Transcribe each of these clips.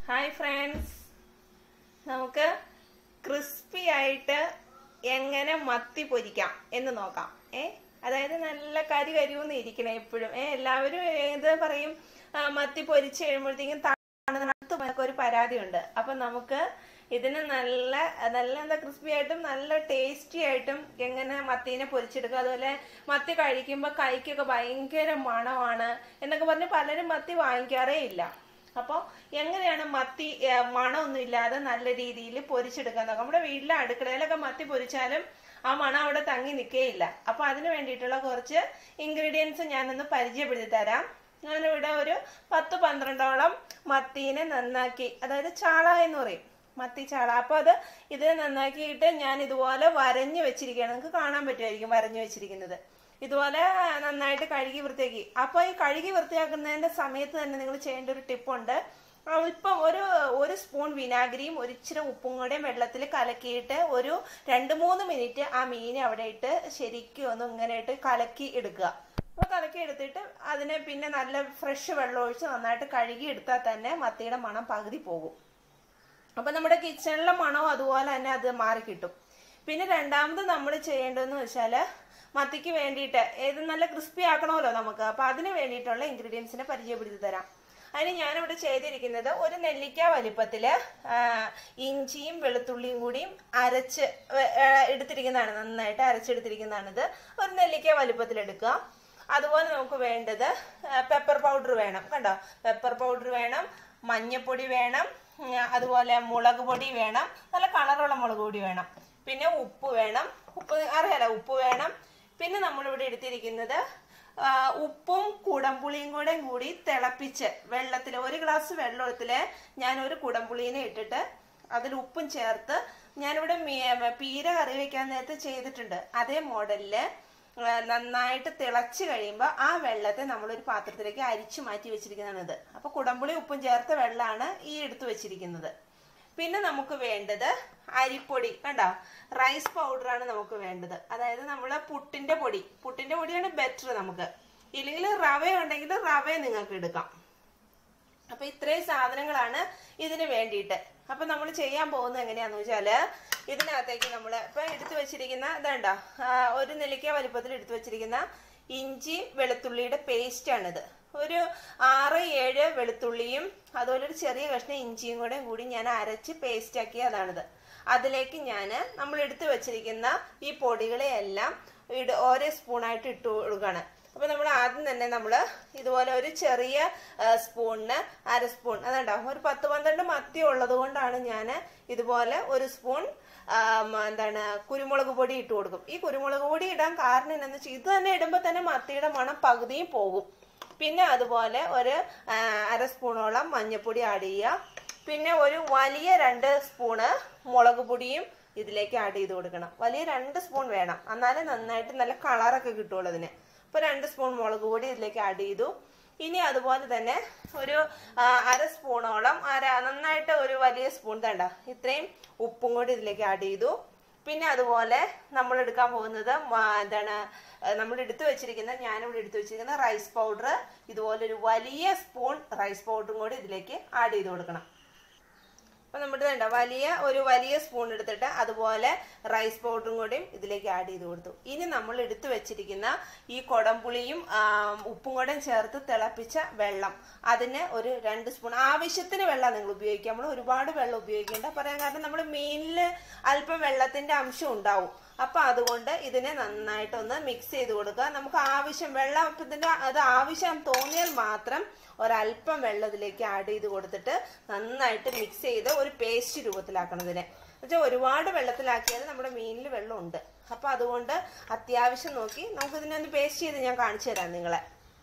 hi friends നമുക്ക് crispy ആയിട്ട് എങ്ങനെ മത്തി പൊരിക്കാം എന്ന് നോക്കാം ഏ അതായത് നല്ല കരി കരിവെന്ന് ഇരിക്കണം എപ്പോഴും ഏ എല്ലാവരും ഏത് പറയും ആ, മത്തി പൊരിച്ച് കഴിയുമ്പോഴത്തേക്കും തണുത്ത് ഒരു പരാതിയുണ്ട് അപ്പൊ നമുക്ക് ഇതിന് നല്ല നല്ല എന്താ ക്രിസ്പി ആയിട്ടും നല്ല ടേസ്റ്റി ആയിട്ടും എങ്ങനെ മത്തീനെ പൊരിച്ചെടുക്കുക അതുപോലെ മത്തി കഴിക്കുമ്പോൾ കൈക്കൊക്കെ ഭയങ്കര മണമാണ് എന്നൊക്കെ പറഞ്ഞ് പലരും മത്തി വാങ്ങിക്കാറേ ഇല്ല അപ്പോൾ എങ്ങനെയാണ് മത്തി ഏ, മണമൊന്നും ഇല്ലാതെ നല്ല രീതിയിൽ പൊരിച്ചെടുക്കാൻ നോക്കാം നമ്മുടെ വീട്ടിലെ അടുക്കളയിലൊക്കെ മത്തി പൊരിച്ചാലും ആ മണം അവിടെ തങ്ങി നിൽക്കുകയില്ല അപ്പൊ അതിന് വേണ്ടിയിട്ടുള്ള കുറച്ച് ഇൻഗ്രീഡിയൻസ് ഞാനൊന്ന് പരിചയപ്പെടുത്തി തരാം ഞാനിവിടെ ഒരു പത്ത് പന്ത്രണ്ടോളം മത്തീനെ നന്നാക്കി അതായത് ചാള എന്ന് പറയും മത്തി ചാള അപ്പൊ അത് ഇത് നന്നാക്കിയിട്ട് ഞാൻ ഇതുപോലെ വരഞ്ഞു വെച്ചിരിക്കുകയാണ് നിങ്ങൾക്ക് കാണാൻ പറ്റുമായിരിക്കും വരഞ്ഞു വെച്ചിരിക്കുന്നത് ഇതുപോലെ നന്നായിട്ട് കഴുകി വൃത്തിയാക്കി അപ്പൊ ഈ കഴുകി വൃത്തിയാക്കുന്നതിന്റെ സമയത്ത് തന്നെ നിങ്ങൾ ചെയ്യേണ്ട ഒരു ടിപ്പുണ്ട് അല്പം ഒരു ഒരു സ്പൂൺ വിനാഗിരിയും ഒരു ഇച്ചിരി ഉപ്പും കൂടെ വെള്ളത്തിൽ കലക്കിയിട്ട് ഒരു രണ്ട് മൂന്ന് മിനിറ്റ് ആ മീൻ അവിടെ ഇട്ട് ശരിക്കും ഒന്ന് ഇങ്ങനെ ഇട്ട് കലക്കി എടുക്കുക അപ്പൊ കലക്കി എടുത്തിട്ട് അതിനെ പിന്നെ നല്ല ഫ്രഷ് വെള്ളം ഒഴിച്ച് നന്നായിട്ട് കഴുകി എടുത്താൽ തന്നെ മത്തിയുടെ മണം പകുതി പോകും അപ്പൊ നമ്മുടെ കിച്ചണിലെ മണവും അതുപോലെ തന്നെ അത് മാറി കിട്ടും പിന്നെ രണ്ടാമത് നമ്മൾ ചെയ്യേണ്ടതെന്ന് വെച്ചാല് മത്തിക്ക് വേണ്ടിയിട്ട് ഏത് നല്ല ക്രിസ്പി ആക്കണമല്ലോ നമുക്ക് അപ്പൊ അതിന് വേണ്ടിയിട്ടുള്ള ഇൻഗ്രീഡിയൻസിനെ പരിചയപ്പെടുത്തി തരാം അതിന് ഞാനിവിടെ ചെയ്തിരിക്കുന്നത് ഒരു നെല്ലിക്ക വലിപ്പത്തില് ആ, ഇഞ്ചിയും വെളുത്തുള്ളിയും കൂടിയും അരച്ച് വെ- ആ, എടുത്തിരിക്കുന്നതാണ് നന്നായിട്ട് അരച്ചെടുത്തിരിക്കുന്നതാണിത് ഒരു നെല്ലിക്ക വലിപ്പത്തിൽ എടുക്കുക അതുപോലെ നമുക്ക് വേണ്ടത് പെപ്പർ പൗഡർ വേണം കണ്ടോ പെപ്പർ പൗഡർ വേണം മഞ്ഞപ്പൊടി വേണം ഉം, അതുപോലെ മുളക് പൊടി വേണം നല്ല കളറുള്ള മുളക് പൊടി വേണം പിന്നെ ഉപ്പ് വേണം ഉപ്പ് അറിയാലോ ഉപ്പ് വേണം പിന്നെ നമ്മളിവിടെ എടുത്തിരിക്കുന്നത് ആ, ഉപ്പും കുടംപുളിയും കൂടെ കൂടി തിളപ്പിച്ച് വെള്ളത്തിൽ ഒരു ഗ്ലാസ് വെള്ളത്തില് ഞാൻ ഒരു കുടംപുളീനെ ഇട്ടിട്ട് അതിൽ ഉപ്പും ചേർത്ത് ഞാനിവിടെ മീ- പീര കറി വെക്കാൻ നേരത്തെ ചെയ്തിട്ടുണ്ട് അതേ മോഡലില് ആ, നന്നായിട്ട് തിളച്ച് കഴിയുമ്പോൾ ആ വെള്ളത്തെ നമ്മളൊരു പാത്രത്തിലേക്ക് അരിച്ചു മാറ്റി വെച്ചിരിക്കുന്നതാണ് ഇത് അപ്പൊ കുടംപുളി ഉപ്പും ചേർത്ത വെള്ളമാണ് ഈ എടുത്തു വെച്ചിരിക്കുന്നത് പിന്നെ നമുക്ക് വേണ്ടത് അരിപ്പൊടി കണ്ടോ റൈസ് പൗഡർ ആണ് നമുക്ക് വേണ്ടത് അതായത് നമ്മള് പുട്ടിന്റെ പൊടി പുട്ടിന്റെ പൊടിയാണ് ബെറ്റർ നമുക്ക് ഇല്ലെങ്കിൽ റവ ഉണ്ടെങ്കിൽ റവ നിങ്ങൾക്ക് എടുക്കാം അപ്പൊ ഇത്രയും സാധനങ്ങളാണ് ഇതിന് വേണ്ടിയിട്ട് അപ്പൊ നമ്മൾ ചെയ്യാൻ പോകുന്നത് എങ്ങനെയാന്ന് വെച്ചാല് ഇതിനകത്തേക്ക് നമ്മൾ ഇപ്പൊ എടുത്തു വെച്ചിരിക്കുന്ന ഇതുണ്ടോ ആ, ഒരു നെല്ലിക്ക വലിപ്പത്തിൽ എടുത്തു വെച്ചിരിക്കുന്ന ഇഞ്ചി വെളുത്തുള്ളിയുടെ പേസ്റ്റ് ആണിത് ഒരു ആറ് ഏഴ് വെളുത്തുള്ളിയും അതുപോലെ ഒരു ചെറിയ കഷ്ണം ഇഞ്ചിയും കൂടെ കൂടി ഞാൻ അരച്ച് പേസ്റ്റ് ആക്കിയതാണിത് അതിലേക്ക് ഞാൻ നമ്മൾ എടുത്തു വെച്ചിരിക്കുന്ന ഈ പൊടികളെ എല്ലാം ഇട ഓരോ സ്പൂണായിട്ട് ഇട്ട് കൊടുക്കുകയാണ് അപ്പൊ നമ്മൾ ആദ്യം തന്നെ നമ്മൾ ഇതുപോലെ ഒരു ചെറിയ ആ, സ്പൂണിന് അര സ്പൂൺ അതുണ്ടോ ഒരു പത്ത് പന്ത്രണ്ട് മത്തി ഉള്ളത് കൊണ്ടാണ് ഞാൻ ഇതുപോലെ ഒരു സ്പൂൺ ആ, മ, എന്താണ് കുരുമുളക് പൊടി ഇട്ട് കൊടുക്കും ഈ കുരുമുളക് പൊടി ഇടാൻ കാരണം എന്താണെന്ന് വെച്ചാൽ ഇത് തന്നെ ഇടുമ്പോൾ തന്നെ മത്തിയുടെ മണം പകുതിയും പോകും പിന്നെ അതുപോലെ ഒരു ആ, അര സ്പൂണോളം മഞ്ഞൾപ്പൊടി ആഡ് ചെയ്യുക പിന്നെ ഒരു വലിയ രണ്ട് സ്പൂണ് മുളക് പൊടിയും ഇതിലേക്ക് ആഡ് ചെയ്ത് കൊടുക്കണം വലിയ രണ്ട് സ്പൂൺ വേണം എന്നാലേ നന്നായിട്ട് നല്ല കളറൊക്കെ കിട്ടുള്ളൂ അതിന് ഇപ്പൊ രണ്ട് സ്പൂൺ മുളക് പൊടി ഇതിലേക്ക് ആഡ് ചെയ്തു ഇനി അതുപോലെ തന്നെ ഒരു ആ, അര സ്പൂണോളം അര നന്നായിട്ട് ഒരു വലിയ സ്പൂൺ തണ്ട ഇത്രയും ഉപ്പും കൂടി ഇതിലേക്ക് ആഡ് ചെയ്തു പിന്നെ അതുപോലെ നമ്മൾ എടുക്കാൻ പോകുന്നത് മ- എന്താണ് നമ്മൾ എടുത്തു വെച്ചിരിക്കുന്ന ഞാനിവിടെ എടുത്തു വെച്ചിരിക്കുന്ന റൈസ് പൗഡർ ഇതുപോലെ ഒരു വലിയ സ്പൂൺ റൈസ് പൗഡറും കൂടി ഇതിലേക്ക് ആഡ് ചെയ്ത് കൊടുക്കണം അപ്പൊ നമ്മുടെ വേണ്ട വലിയ ഒരു വലിയ സ്പൂൺ എടുത്തിട്ട് അതുപോലെ റൈസ് പൗഡറും കൂടിയും ഇതിലേക്ക് ആഡ് ചെയ്ത് കൊടുത്തു ഇനി നമ്മൾ എടുത്തു വെച്ചിരിക്കുന്ന ഈ കൊടംപുളിയും ആ, ഉപ്പും കൂടെയും ചേർത്ത് തിളപ്പിച്ച വെള്ളം അതിന് ഒരു രണ്ട് സ്പൂൺ ആവശ്യത്തിന് വെള്ളം നിങ്ങൾ ഉപയോഗിക്കുക നമ്മൾ ഒരുപാട് വെള്ളം ഉപയോഗിക്കേണ്ട പറയാൻ കാരണം നമ്മൾ മീനിൽ അല്പം വെള്ളത്തിന്റെ അംശം ഉണ്ടാവും അപ്പൊ അതുകൊണ്ട് ഇതിനെ നന്നായിട്ടൊന്ന് മിക്സ് ചെയ്ത് കൊടുക്കുക നമുക്ക് ആവശ്യം വെള്ളം ഇതിന്റെ അത് ആവശ്യം തോന്നിയാൽ മാത്രം ഒരല്പം വെള്ളം ഇതിലേക്ക് ആഡ് ചെയ്ത് കൊടുത്തിട്ട് നന്നായിട്ട് മിക്സ് ചെയ്ത് ഒരു പേസ്റ്റ് രൂപത്തിലാക്കണം ഇതിനെ എന്നുവെച്ചാൽ ഒരുപാട് വെള്ളത്തിലാക്കിയാൽ നമ്മുടെ മീനിൽ വെള്ളമുണ്ട് അപ്പൊ അതുകൊണ്ട് അത്യാവശ്യം നോക്കി നമുക്ക് ഇതിനെ ഒന്ന് പേസ്റ്റ് ചെയ്ത് ഞാൻ കാണിച്ചു തരാം നിങ്ങളെ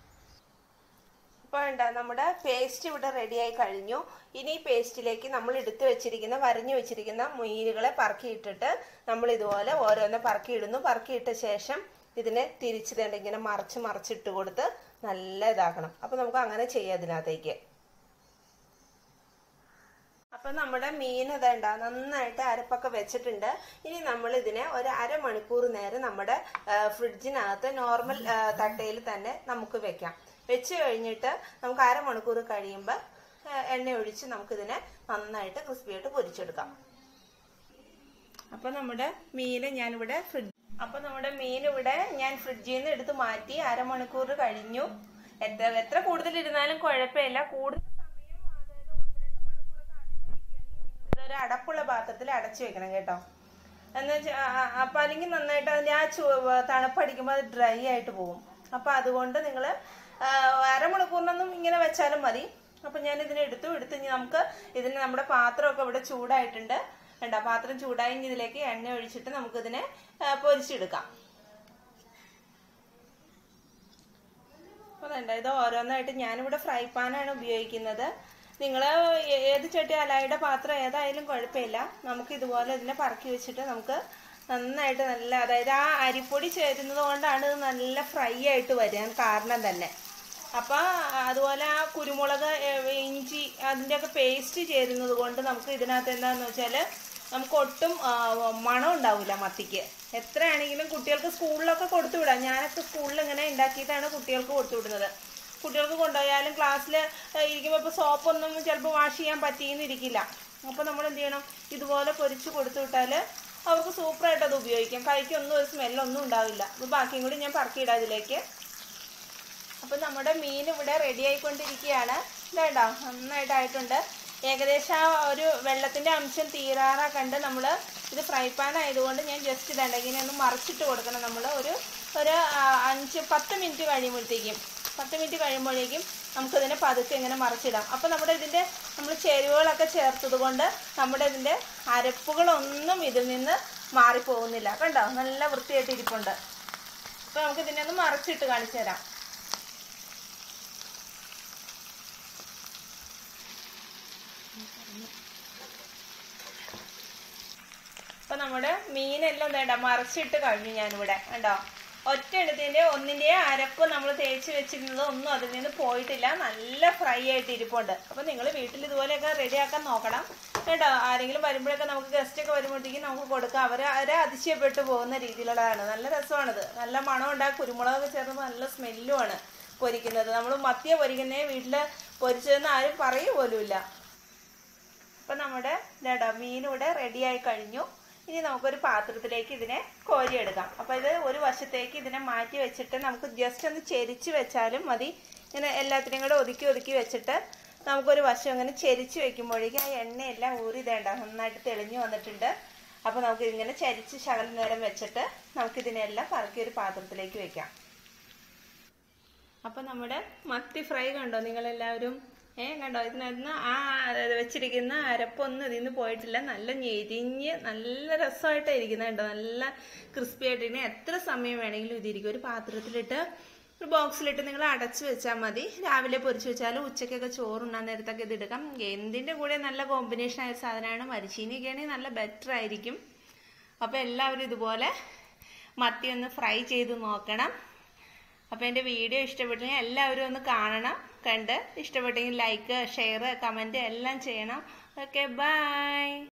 ഇപ്പോൾ ഉണ്ട് നമ്മുടെ പേസ്റ്റ് ഇവിടെ റെഡിയായി കഴിഞ്ഞു ഇനി ഈ പേസ്റ്റിലേക്ക് നമ്മൾ എടുത്തു വെച്ചിരിക്കുന്ന വരഞ്ഞു വെച്ചിരിക്കുന്ന മീനുകളെ പറക്കിയിട്ടിട്ട് നമ്മൾ ഇതുപോലെ ഓരോന്ന് പറക്കിയിടുന്നു പറക്കിയിട്ട ശേഷം ഇതിനെ തിരിച്ചു തേണ്ട ഇങ്ങനെ മറിച്ച് മറിച്ചിട്ട് കൊടുത്ത് നല്ല ഇതാക്കണം അപ്പൊ നമുക്ക് അങ്ങനെ ചെയ്യാം ഇതിനകത്തേക്ക് അപ്പൊ നമ്മുടെ മീൻ അതേണ്ട നന്നായിട്ട് അരപ്പൊക്കെ വെച്ചിട്ടുണ്ട് ഇനി നമ്മൾ ഇതിനെ ഒരു അരമണിക്കൂർ നേരം നമ്മുടെ ആ, ഫ്രിഡ്ജിനകത്ത് നോർമൽ ആ, തട്ടയിൽ തന്നെ നമുക്ക് വെക്കാം വെച്ച് കഴിഞ്ഞിട്ട് നമുക്ക് അരമണിക്കൂർ കഴിയുമ്പോൾ ആ, എണ്ണ ഒഴിച്ച് നമുക്കിതിനെ നന്നായിട്ട് ക്രിസ്പിയായിട്ട് പൊരിച്ചെടുക്കാം അപ്പൊ നമ്മുടെ മീൻ ഞാനിവിടെ ഫ്രിഡ്ജ് അപ്പൊ നമ്മുടെ മീൻ ഇവിടെ ഞാൻ ഫ്രിഡ്ജിൽ നിന്ന് എടുത്ത് മാറ്റി അരമണിക്കൂർ കഴിഞ്ഞു എത്ര എത്ര കൂടുതൽ ഇരുന്നാലും കുഴപ്പമില്ല കൂടുതൽ സമയം അതായത് ഒന്ന് രണ്ട് മണിക്കൂറൊക്കെ അധികം ഇരിക്കുകയാണെങ്കിൽ ഇതൊരു അടപ്പുള്ള പാത്രത്തിൽ അടച്ചു വെക്കണം കേട്ടോ എന്ന് വെച്ചാൽ അപ്പൊ അല്ലെങ്കിൽ നന്നായിട്ട് അതിന്റെ ആ ചു തണുപ്പടിക്കുമ്പോൾ അത് ഡ്രൈ ആയിട്ട് പോകും അപ്പൊ അതുകൊണ്ട് നിങ്ങൾ അരമണിക്കൂറിനൊന്നും ഇങ്ങനെ വെച്ചാലും മതി അപ്പൊ ഞാൻ ഇതിനെ എടുത്തു എടുത്ത് ഇനി നമുക്ക് ഇതിന് നമ്മുടെ പാത്രമൊക്കെ ഇവിടെ ചൂടായിട്ടുണ്ട് കണ്ടോ പാത്രം ചൂടായി ഇനി ഇതിലേക്ക് എണ്ണ ഒഴിച്ചിട്ട് നമുക്ക് ഇതിനെ പൊരിച്ചെടുക്കാം അപ്പൊ വേണ്ട ഇത് ഓരോന്നായിട്ട് ഞാനിവിടെ ഫ്രൈ പാനാണ് ഉപയോഗിക്കുന്നത് നിങ്ങൾ ഏത് ചട്ടി അലായുടെ പാത്രം ഏതായാലും കുഴപ്പമില്ല നമുക്ക് ഇതുപോലെ ഇതിനെ പറക്കി വെച്ചിട്ട് നമുക്ക് നന്നായിട്ട് നല്ല അതായത് ആ അരിപ്പൊടി ചേരുന്നത് കൊണ്ടാണ് ഇത് നല്ല ഫ്രൈ ആയിട്ട് വരാൻ കാരണം തന്നെ അപ്പൊ അതുപോലെ ആ കുരുമുളക് ഏ, ഇഞ്ചി അതിൻ്റെയൊക്കെ പേസ്റ്റ് ചേരുന്നത് കൊണ്ട് നമുക്ക് ഇതിനകത്ത് എന്താന്ന് വെച്ചാൽ നമുക്ക് ഒട്ടും ആ, മണം ഉണ്ടാവില്ല മത്തിക്ക് എത്രയാണെങ്കിലും കുട്ടികൾക്ക് സ്കൂളിലൊക്കെ കൊടുത്തു വിടാം ഞാനൊക്കെ സ്കൂളിൽ ഇങ്ങനെ ഉണ്ടാക്കിയിട്ടാണ് കുട്ടികൾക്ക് കൊടുത്തു വിടുന്നത് കുട്ടികൾക്ക് കൊണ്ടുപോയാലും ക്ലാസ്സിൽ ഇരിക്കുമ്പോൾ ഇപ്പോൾ സോപ്പൊന്നും ചിലപ്പോൾ വാഷ് ചെയ്യാൻ പറ്റിയെന്നിരിക്കില്ല അപ്പോൾ നമ്മൾ എന്ത് ചെയ്യണം ഇതുപോലെ പൊരിച്ച് കൊടുത്തു വിട്ടാൽ അവർക്ക് സൂപ്പറായിട്ട് അത് ഉപയോഗിക്കാം കൈക്കൊന്നും ഒരു സ്മെല്ലൊന്നും ഉണ്ടാവില്ല ഇത് ബാക്കിയും കൂടി ഞാൻ പറക്കിയിടാം ഇതിലേക്ക് അപ്പം നമ്മുടെ മീൻ ഇവിടെ റെഡി ആയിക്കൊണ്ടിരിക്കുകയാണ് ഇതാണ്ടോ നന്നായിട്ടായിട്ടുണ്ട് ഏകദേശം ആ ഒരു വെള്ളത്തിന്റെ അംശം തീരാറാ കണ്ട് നമ്മൾ ഇത് ഫ്രൈ പാൻ ആയതുകൊണ്ട് ഞാൻ ജസ്റ്റ് ഇതാണ്ട് ഇങ്ങനെ ഒന്ന് മറിച്ചിട്ട് കൊടുക്കണം നമ്മൾ ഒരു ഒരു ആ, അഞ്ച് പത്ത് മിനിറ്റ് കഴിയുമ്പോഴത്തേക്കും പത്ത് മിനിറ്റ് കഴിയുമ്പോഴേക്കും നമുക്കിതിനെ പതുക്കെ ഇങ്ങനെ മറിച്ചിടാം അപ്പം നമ്മുടെ ഇതിൻ്റെ നമ്മൾ ചേരുവകളൊക്കെ ചേർത്തത് കൊണ്ട് നമ്മുടെ ഇതിൻ്റെ അരപ്പുകളൊന്നും ഇതിൽ നിന്ന് മാറിപ്പോകുന്നില്ല കണ്ടോ നല്ല വൃത്തിയായിട്ട് ഇരിപ്പുണ്ട് അപ്പം നമുക്ക് ഇതിനെ ഒന്ന് മറിച്ചിട്ട് കാണിച്ചു തരാം അപ്പൊ നമ്മുടെ മീനെല്ലാം വേണ്ട മറിച്ചിട്ട് കഴിഞ്ഞു ഞാനിവിടെ കണ്ടോ ഒറ്റ എടുത്തിന്റെ ഒന്നിന്റെ അരപ്പ് നമ്മൾ തേച്ച് വെച്ചിരുന്നത് ഒന്നും അതിൽ നിന്ന് പോയിട്ടില്ല നല്ല ഫ്രൈ ആയിട്ട് ഇരിപ്പുണ്ട് അപ്പൊ നിങ്ങൾ വീട്ടിൽ ഇതുപോലെയൊക്കെ റെഡിയാക്കാൻ നോക്കണം കേട്ടോ ആരെങ്കിലും വരുമ്പോഴൊക്കെ നമുക്ക് ഗസ്റ്റ് ഒക്കെ വരുമ്പോഴത്തേക്കും നമുക്ക് കൊടുക്കാം അവര് അവരെ അതിശയപ്പെട്ടു പോകുന്ന രീതിയിലുള്ളതാണ് നല്ല രസമാണിത് നല്ല മണമുണ്ട് ആ കുരുമുളകൊക്കെ ചേർന്ന് നല്ല സ്മെല്ലുമാണ് പൊരിക്കുന്നത് നമ്മൾ മത്തിയ പൊരിക്കുന്നേ വീട്ടില് പൊരിച്ചതെന്ന് ആരും പറയൂ പോലുമില്ല അപ്പൊ നമ്മുടെ ഇതാ മീൻ ഇവിടെ റെഡിയായി കഴിഞ്ഞു ഇനി നമുക്കൊരു പാത്രത്തിലേക്ക് ഇതിനെ കോരിയെടുക്കാം അപ്പൊ ഇത് ഒരു വശത്തേക്ക് ഇതിനെ മാറ്റി വെച്ചിട്ട് നമുക്ക് ജസ്റ്റ് ഒന്ന് ചെരിച്ച് വെച്ചാലും മതി ഇങ്ങനെ എല്ലാത്തിനെയും കൂടെ ഒതുക്കി ഒതുക്കി വെച്ചിട്ട് നമുക്കൊരു വശം ഇങ്ങനെ ചെരിച്ച് വെക്കുമ്പോഴേക്കും ആ എണ്ണയെല്ലാം ഊറി ഇതേണ്ട നന്നായിട്ട് തെളിഞ്ഞു വന്നിട്ടുണ്ട് അപ്പൊ നമുക്ക് ഇങ്ങനെ ചരിച്ച് ശകല നേരം വെച്ചിട്ട് നമുക്കിതിനെല്ലാം പറക്കി ഒരു പാത്രത്തിലേക്ക് വെക്കാം അപ്പൊ നമ്മുടെ മത്തി ഫ്രൈ കണ്ടോ നിങ്ങളെല്ലാവരും ഏ കണ്ടോ ഇതിനകത്ത് ആ വെച്ചിരിക്കുന്ന അരപ്പൊന്നും ഇതിൽ നിന്ന് പോയിട്ടില്ല നല്ല ഞെരിഞ്ഞ് നല്ല രസമായിട്ടാണ് ഇരിക്കുന്നത് കണ്ടോ നല്ല ക്രിസ്പി ആയിട്ട് ഇനി എത്ര സമയം വേണമെങ്കിലും ഇതിരിക്കും ഒരു പാത്രത്തിലിട്ട് ഒരു ബോക്സിലിട്ട് നിങ്ങൾ അടച്ചു വെച്ചാൽ മതി രാവിലെ പൊരിച്ചു വെച്ചാലും ഉച്ചയ്ക്കൊക്കെ ചോറുണ്ണാൻ നേരത്തൊക്കെ ഇത് എടുക്കാം എന്തിന്റെ കൂടെ നല്ല കോമ്പിനേഷൻ ആയ സാധനമാണ് മരിച്ചീനിയൊക്കെ ആണെങ്കിൽ നല്ല ബെറ്റർ ആയിരിക്കും അപ്പോൾ എല്ലാവരും ഇതുപോലെ മത്തി ഒന്ന് ഫ്രൈ ചെയ്ത് നോക്കണം അപ്പോൾ എൻ്റെ വീഡിയോ ഇഷ്ടപ്പെട്ടെങ്കിൽ എല്ലാവരും ഒന്ന് കാണണം കണ്ട് ഇഷ്ടപ്പെട്ടെങ്കിൽ ലൈക്ക് ഷെയർ കമൻറ്റ് എല്ലാം ചെയ്യണം ഓക്കെ ബൈ